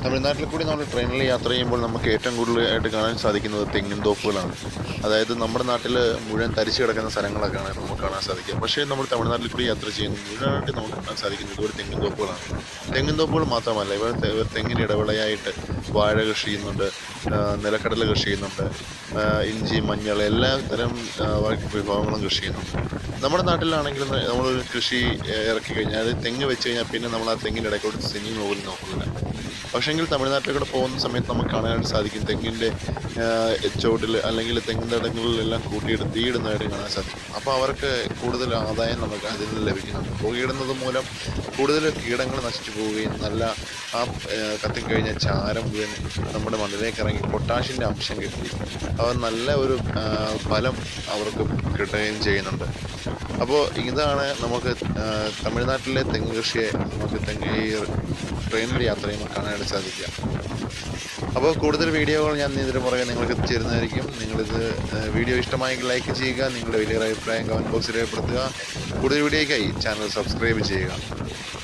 തമിഴ്നാട്ടിൽ കൂടി നമ്മൾ ട്രെയിനിൽ യാത്ര ചെയ്യുമ്പോൾ നമുക്ക് ഏറ്റവും കൂടുതലായിട്ട് കാണാൻ സാധിക്കുന്നത് തെങ്ങിൻ തോപ്പുകളാണ് അതായത് നമ്മുടെ നാട്ടിൽ മുഴുവൻ തരിച്ചു കിടക്കുന്ന സ്ഥലങ്ങളൊക്കെയാണ് നമുക്ക് കാണാൻ സാധിക്കുക പക്ഷേ നമ്മൾ തമിഴ്നാട്ടിൽ കൂടി യാത്ര ചെയ്യുമ്പോൾ മുഴുവനായിട്ട് നമുക്ക് കാണാൻ സാധിക്കുന്നത് ഇതുപോലെ തെങ്ങിൻ തോപ്പുകളാണ് തെങ്ങിൻ തോപ്പുകൾ മാത്രമല്ല ഇവർ തെ- ഇവർ തെങ്ങിന് ഇടവിളയായിട്ട് വാഴ കൃഷി ചെയ്യുന്നുണ്ട് ആ, നിലക്കടല കൃഷി ചെയ്യുന്നുണ്ട് ആ, ഇഞ്ചി മഞ്ഞൾ എല്ലാ തരം ആ, വിഭവങ്ങളും കൃഷി ചെയ്യുന്നുണ്ട് നമ്മുടെ നാട്ടിലാണെങ്കിൽ നമ്മളൊരു കൃഷി ഏ, ഇറക്കി കഴിഞ്ഞാൽ അത് തെങ്ങ് വെച്ച് കഴിഞ്ഞാൽ പിന്നെ നമ്മൾ ആ തെങ്ങിൻ്റെ ഇടയ്ക്കോട്ട് സിനിമ പോലും നോക്കുന്നില്ല പക്ഷേങ്കിൽ തമിഴ്നാട്ടിലൂടെ പോകുന്ന സമയത്ത് നമുക്ക് കാണാനായിട്ട് സാധിക്കും തെങ്ങിൻ്റെ ചോട്ടിൽ അല്ലെങ്കിൽ തെങ്ങിൻ്റെ ഇടങ്ങളിലെല്ലാം കൂട്ടിയിട്ട് തീയിടുന്നതായിട്ട് കാണാൻ സാധിക്കും അപ്പോൾ അവർക്ക് കൂടുതൽ ആദായം നമുക്ക് അതിൽ നിന്ന് ലഭിക്കുന്നുണ്ട് പുകയിടുന്നത് മൂലം കൂടുതൽ കീടങ്ങൾ നശിച്ചു പോവുകയും നല്ല ആ ഏ, കത്തിക്കഴിഞ്ഞ ചാരം മുഴുവൻ നമ്മുടെ മണ്ണിലേക്ക് ഇറങ്ങി പൊട്ടാഷിൻ്റെ അംശം കിട്ടി അവർ നല്ല ഒരു ആ, ഫലം അവർക്ക് കിട്ടുകയും ചെയ്യുന്നുണ്ട് അപ്പോൾ ഇതാണ് നമുക്ക് ആ, തമിഴ്നാട്ടിലെ തെങ്ങ് കൃഷിയെ നമുക്ക് തെങ്ങ് ഈ ട്രെയിനിൽ യാത്ര ചെയ്യുമ്പോൾ കാണാനായിട്ട് സാധിക്കുക അപ്പോൾ കൂടുതൽ വീഡിയോകൾ ഞാൻ ഇതിന് പുറകെ നിങ്ങൾക്ക് എത്തിച്ചേരുന്നതായിരിക്കും നിങ്ങളിത് ആ, വീഡിയോ ഇഷ്ടമായെങ്കിൽ ലൈക്ക് ചെയ്യുക നിങ്ങളുടെ വലിയൊരു അഭിപ്രായം കമൻറ്റ് ബോക്സിൽ രേഖപ്പെടുത്തുക കൂടുതൽ വീഡിയോയ്ക്കായി ചാനൽ സബ്സ്ക്രൈബ് ചെയ്യുക